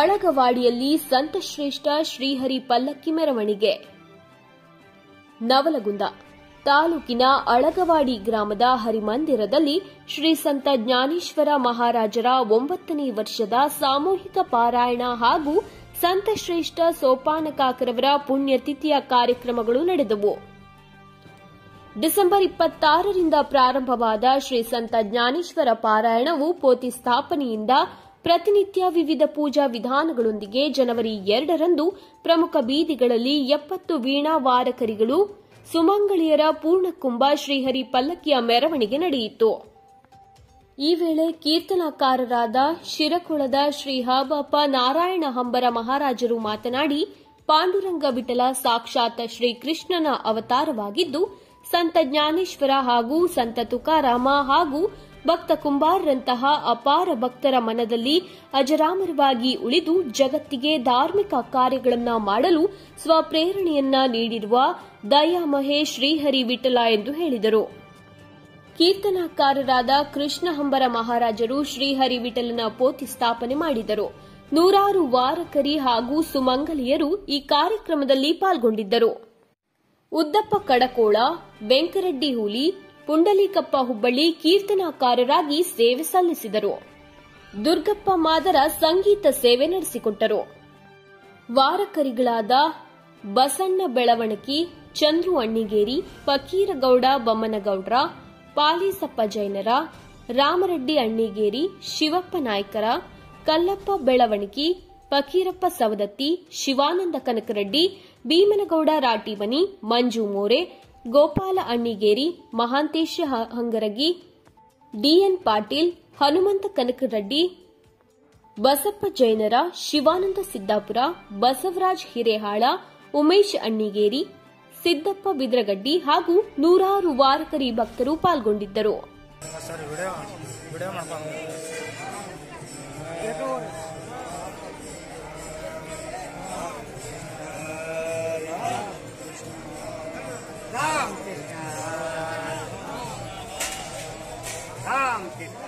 ಅಳಗವಾಡಿಯಲ್ಲಿ ಸಂತಶ್ರೇಷ್ಠ ಶ್ರೀಹರಿ ಪಲ್ಲಕ್ಕಿ ಮೆರವಣಿಗೆ ನವಲಗುಂದ ತಾಲೂಕಿನ ಅಳಗವಾಡಿ ಗ್ರಾಮದ ಹರಿಮಂದಿರದಲ್ಲಿ ಶ್ರೀ ಸಂತ ಜ್ಞಾನೇಶ್ವರ ಮಹಾರಾಜರ ಒಂಬತ್ತನೇ ವರ್ಷದ ಸಾಮೂಹಿಕ ಪಾರಾಯಣ ಹಾಗೂ ಸಂತಶ್ರೇಷ್ಠ ಸೋಪಾನಕಾಕರವರ ಪುಣ್ಯತಿಥಿಯ ಕಾರ್ಯಕ್ರಮಗಳು ನಡೆದವು ಡಿಸೆಂಬರ್ ಇಪ್ಪತ್ತಾರರಿಂದ ಪ್ರಾರಂಭವಾದ ಶ್ರೀ ಸಂತ ಜ್ಞಾನೇಶ್ವರ ಪಾರಾಯಣವು ಪೋತಿ ಸ್ಥಾಪನೆಯಿಂದ ಪ್ರತಿನಿತ್ಯ ವಿವಿಧ ಪೂಜಾ ವಿಧಾನಗಳೊಂದಿಗೆ ಜನವರಿ ಎರಡರಂದು ಪ್ರಮುಖ ಬೀದಿಗಳಲ್ಲಿ ಎಪ್ಪತ್ತು ವೀಣಾ ವಾರಕರಿಗಳು ಸುಮಂಗಳಿಯರ ಪೂರ್ಣಕುಂಭ ಶ್ರೀಹರಿ ಪಲ್ಲಕ್ಕಿಯ ಮೆರವಣಿಗೆ ನಡೆಯಿತು ಈ ವೇಳೆ ಕೀರ್ತನಾಕಾರರಾದ ಶಿರಕೊಳದ ಶ್ರೀ ಹಾಬಪ್ಪ ನಾರಾಯಣ ಹಂಬರ ಮಹಾರಾಜರು ಮಾತನಾಡಿ ಪಾಂಡುರಂಗ ವಿಠಲ ಸಾಕ್ಷಾತ್ ಶ್ರೀಕೃಷ್ಣನ ಅವತಾರವಾಗಿದ್ದು ಸಂತ ಜ್ಞಾನೇಶ್ವರ ಹಾಗೂ ಸಂತ ತುಕಾರಾಮ ಹಾಗೂ ಭಕ್ತ ಕುಂಬಾರರಂತಹ ಅಪಾರ ಭಕ್ತರ ಮನದಲ್ಲಿ ಅಜರಾಮರವಾಗಿ ಉಳಿದು ಜಗತ್ತಿಗೆ ಧಾರ್ಮಿಕ ಕಾರ್ಯಗಳನ್ನು ಮಾಡಲು ಸ್ವಪ್ರೇರಣೆಯನ್ನ ನೀಡಿರುವ ದಯಾಮಹೇ ಶ್ರೀಹರಿ ವಿಠಲ ಎಂದು ಹೇಳಿದರು ಕೀರ್ತನಾಕಾರರಾದ ಕೃಷ್ಣ ಹಂಬರ ಮಹಾರಾಜರು ಶ್ರೀಹರಿ ವಿಠಲನ ಪೋತಿ ಸ್ಥಾಪನೆ ಮಾಡಿದರು ನೂರಾರು ವಾರಕರಿ ಹಾಗೂ ಸುಮಂಗಲಿಯರು ಈ ಕಾರ್ಯಕ್ರಮದಲ್ಲಿ ಪಾಲ್ಗೊಂಡಿದ್ದರು ಉದ್ದಪ್ಪ ಕಡಕೋಳ ವೆಂಕರೆಡ್ಡಿ ಹುಲಿ ಪುಂಡಲೀಕಪ್ಪ ಹುಬ್ಬಳ್ಳಿ ಕೀರ್ತನಾಕಾರರಾಗಿ ಸೇವೆ ಸಲ್ಲಿಸಿದರು ದುರ್ಗಪ್ಪ ಮಾದರ ಸಂಗೀತ ಸೇವೆ ನಡೆಸಿಕೊಟ್ಟರು ವಾರಕರಿಗಳಾದ ಬಸಣ್ಣ ಬೆಳವಣಕಿ ಚಂದ್ರು ಅಣ್ಣಿಗೇರಿ ಫಕೀರಗೌಡ ಬೊಮ್ಮನಗೌಡ್ರ ಪಾಲೀಸಪ್ಪ ಜೈನರ ರಾಮರೆಡ್ಡಿ ಅಣ್ಣಿಗೇರಿ ಶಿವಪ್ಪ ನಾಯ್ಕರ ಕಲ್ಲಪ್ಪ ಬೆಳವಣಿಕಿ ಫಕೀರಪ್ಪ ಸವದತ್ತಿ ಶಿವಾನಂದ ಕನಕರೆಡ್ಡಿ ಭೀಮನಗೌಡ ರಾಟಿಮನಿ ಮಂಜು ಮೋರೆ ಗೋಪಾಲ ಅಣ್ಣಿಗೇರಿ ಮಹಾಂತೇಶ ಹಂಗರಗಿ ಡಿಎನ್ ಪಾಟೀಲ್ ಹನುಮಂತ ಕನಕರೆಡ್ಡಿ ಬಸಪ್ಪ ಜೈನರ ಶಿವಾನಂದ ಸಿದ್ದಾಪುರ ಬಸವರಾಜ್ ಹಿರೇಹಾಳ ಉಮೇಶ್ ಅಣ್ಣಿಗೇರಿ ಸಿದ್ದಪ್ಪ ಬಿದ್ರಗಡ್ಡಿ ಹಾಗೂ ನೂರಾರು ವಾರಕರಿ ಭಕ್ತರು ಪಾಲ್ಗೊಂಡಿದ್ದರು ಸರ್ ವಿಡಿಯೋ ವಿಡಿಯೋ ಮಾಡ್ಕೊಂಡು ರಾಮ್ ಕೃಷ್ಣ ರಾಮ್ ಕೃಷ್ಣ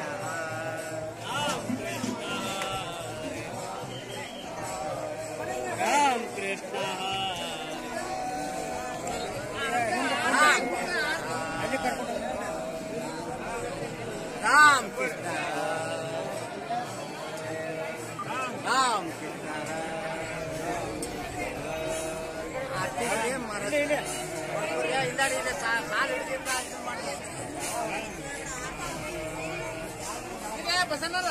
ರಾಮ್ ಕೃಷ್ಣ ರಾಮ್ ಕೃಷ್ಣ ರಾಮ್ ಕೃಷ್ಣ ಆರ್ತಿಗೆ ಮರ ಹಿಂದಾಡಿ ಇದೆ ಸಾಲು ಹಿಡಿದಿಂದ ಇದು ಮಾಡಿ ಬಸನ್ನರ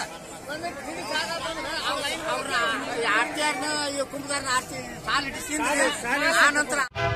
ಅವ್ರ ಆರ್ತಿ ಕುಂಭದಾರನ ಆರ್ತಿ ಸಾಲು ಹಿಡಿಸಿ ಆ ನಂತರ